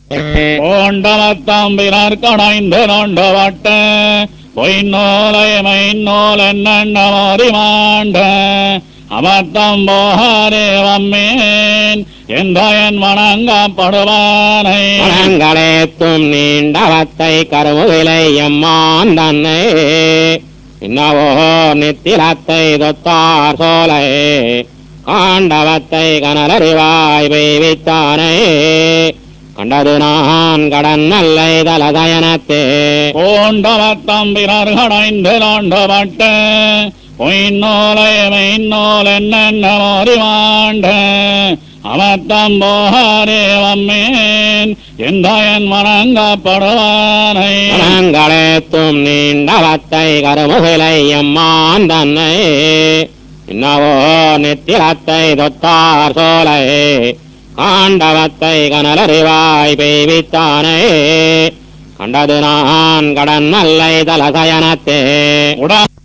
ஓண்டவத்தம்பினர் கடைந்து நோண்டவட்ட பொய்நூலை மைநூல் என்னடி மாண்ட அமர்த்தம் போகாதேவம்மேன் என்றயன் வணங்கப்படுவானை மனங்களேத்தும் நீண்டவத்தை கருமுகிலை எம்மான் தன்னை இன்னவோ நித்திலத்தை தொத்தார் சோலை காண்டவத்தை கனலறிவாய் பெய்வித்தானே கண்டது நான் கடன் நல்லை தலதயனத்தே ஓண்டவத்தம்பினர் கடைந்து நோண்டவட்ட பொய்நூலை மைநூல் என்னடி மாண்ட அமர்த்தம் போகாதேவம்மேன் என்றயன் வணங்கப்படுவானை மனங்களேத்தும் நீண்டவத்தை கருமுகிலை எம்மான் தன்னை இன்னவோ நித்திலத்தை தொத்தார் சோலை காண்டவத்தை கனலறிவாய் பெய்வித்தானே கண்டது நான் கடன் நல்லை தலசயனத்தே உடன்